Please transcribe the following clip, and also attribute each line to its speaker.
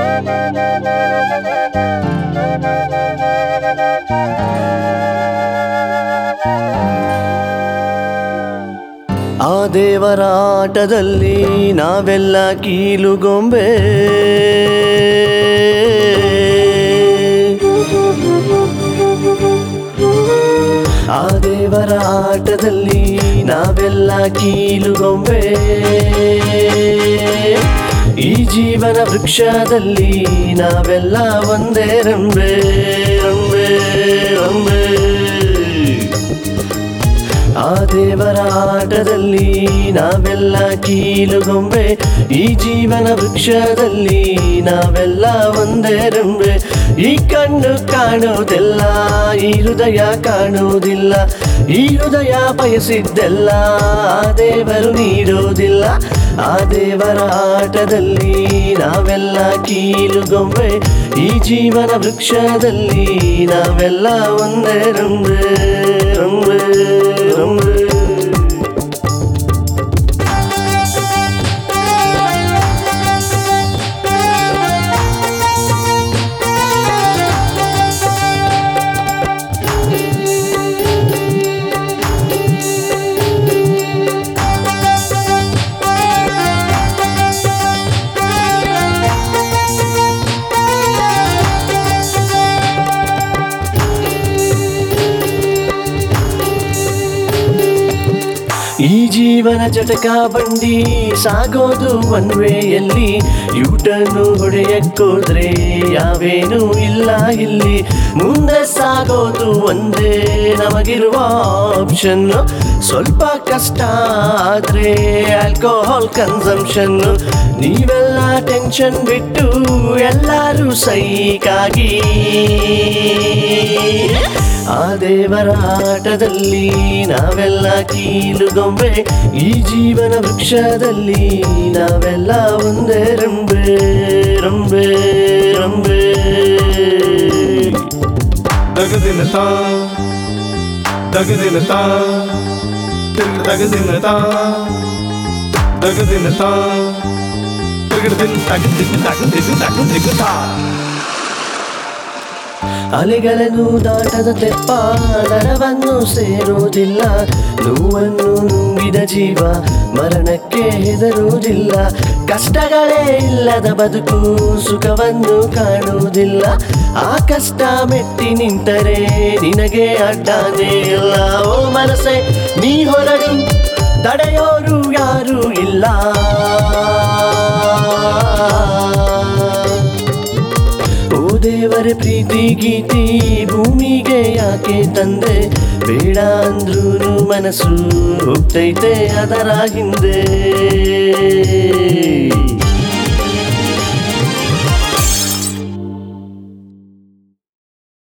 Speaker 1: ಆ ದೇವರ ಆಟದಲ್ಲಿ ನಾವೆಲ್ಲ ಕೀಲುಗೊಂಬೆ ಆ ದೇವರ ಆಟದಲ್ಲಿ ನಾವೆಲ್ಲ ಕೀಲುಗೊಂಬೆ ಈ ಜೀವನ ವೃಕ್ಷದಲ್ಲಿ ನಾವೆಲ್ಲ ಒಂದೇ ರಂಬೆ ರಂಬೆ ರಂಬೆ ಆ ದೇವರ ಆಟದಲ್ಲಿ ನಾವೆಲ್ಲ ಕೀಲುಗೊಂಬೆ ಈ ಜೀವನ ವೃಕ್ಷದಲ್ಲಿ ನಾವೆಲ್ಲ ಒಂದೇ ರೆಂಬೆ ಈ ಕಣ್ಣು ಕಾಣುವುದಿಲ್ಲ ಈ ಹೃದಯ ಕಾಣುವುದಿಲ್ಲ ಈ ಹೃದಯ ಬಯಸಿದ್ದೆಲ್ಲ ಆ ದೇವರು ನೀಡುವುದಿಲ್ಲ ಆ ದೇವರ ಆಟದಲ್ಲಿ ನಾವೆಲ್ಲ ಕೀಲುಗೊಂಬೆ ಈ ಜೀವನ ವೃಕ್ಷದಲ್ಲಿ ನಾವೆಲ್ಲ ಒಂದೇ ರಂಬೆ ರಂಬೆ ರಂಬೆ ಈ ಜೀವನ ಜಟಕ ಬಂಡಿ ಸಾಗೋದು ಒನ್ ವೇಯಲ್ಲಿ ಯೂಟನ್ನು ಹೊಡೆಯಕ್ಕೋದ್ರೆ ಯಾವೇನೂ ಇಲ್ಲ ಇಲ್ಲಿ ಮುಂದೆ ಸಾಗೋದು ಒಂದೇ ನಮಗಿರುವ ಆಪ್ಷನ್ ಸ್ವಲ್ಪ ಕಷ್ಟ ಆದ್ರೆ ಆಲ್ಕೋಹಾಲ್ ಕನ್ಸಂಪ್ಷನ್ ನೀವೆಲ್ಲ ಟೆನ್ಷನ್ ಬಿಟ್ಟು ಎಲ್ಲರೂ ಸೈಕಾಗಿ ಆ ದೇವರ ಆಟದಲ್ಲಿ ನಾವೆಲ್ಲ ಕೀಲುಗೊಂಬೆ ಈ ಜೀವನ ವೃಕ್ಷದಲ್ಲಿ ನಾವೆಲ್ಲ ಒಂದೇ ರಂಬೆ ರಂಬೆ ರಂಬೆ
Speaker 2: ದಗದಿನ ತಾ ದಗದಿನ ತಾ ತಿರುಗ ದಗದಿನ ತಾ ದಗದಿನ ತಾ ತಿರುಗದಿನ ತಗದಿನ ತಗದಿನ ತಗದಿನ ತಾ
Speaker 1: ಅಲೆಗಳನ್ನು ದಾಟದ ತೆಪ್ಪ ದಡವನ್ನು ಸೇರುವುದಿಲ್ಲ ನೋವನ್ನು ನುಂಗಿದ ಜೀವ ಮರಣಕ್ಕೆ ಹೆದರುವುದಿಲ್ಲ ಕಷ್ಟಗಳೇ ಇಲ್ಲದ ಬದುಕು ಸುಖವನ್ನು ಕಾಣುವುದಿಲ್ಲ ಆ ಕಷ್ಟ ಮೆಟ್ಟಿ ನಿಂತರೆ ನಿನಗೆ ಅಡ್ಡಾನೇ ಇಲ್ಲ ಓ ಮನಸ್ಸೆ ನೀ ಹೊರಡು ತಡೆಯೋರು ಯಾರೂ ಇಲ್ಲ ಓ ದೇವರ ಪ್ರೀತಿ ಗೀತಿ ಭೂಮಿಗೆ ಯಾಕೆ ತಂದೆ ಬೇಡ ಅಂದ್ರೂ ಮನಸ್ಸು ಹೋಗ್ತೈತೆ ಅದರ ಹಿಂದೆ